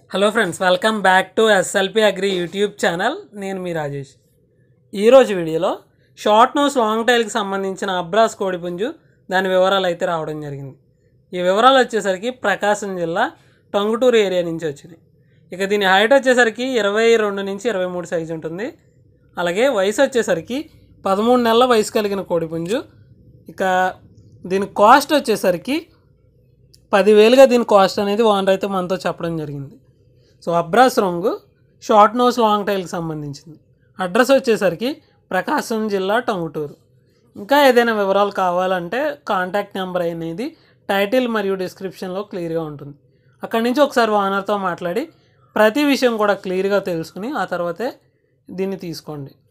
hello friends welcome back to SLP agri YouTube channel నేను మీ రాజేష్ ఈరోజు వీడియోలో షార్ట్ నోస్ లాంగ్ టైల్కి సంబంధించిన అబ్రాస్ కోడిపుంజు దాని వివరాలు అయితే రావడం జరిగింది ఈ వివరాలు వచ్చేసరికి ప్రకాశం జిల్లా టంగుటూరు ఏరియా నుంచి వచ్చినాయి ఇక దీని హైట్ వచ్చేసరికి ఇరవై రెండు నుంచి ఇరవై మూడు సైజు ఉంటుంది అలాగే వయసు వచ్చేసరికి పదమూడు నెలల వయసు కలిగిన కోడిపుంజు ఇక దీని కాస్ట్ వచ్చేసరికి పదివేలుగా దీని కాస్ట్ అనేది ఓనర్ అయితే మనతో చెప్పడం జరిగింది సో అబ్రాస్ రంగు షార్ట్ నోస్ లాంగ్ టైల్కి సంబంధించింది అడ్రస్ వచ్చేసరికి ప్రకాశం జిల్లా టంగుటూరు ఇంకా ఏదైనా వివరాలు కావాలంటే కాంటాక్ట్ నెంబర్ అనేది టైటిల్ మరియు డిస్క్రిప్షన్లో క్లియర్గా ఉంటుంది అక్కడి నుంచి ఒకసారి ఓనర్తో మాట్లాడి ప్రతి విషయం కూడా క్లియర్గా తెలుసుకుని ఆ తర్వాతే దీన్ని తీసుకోండి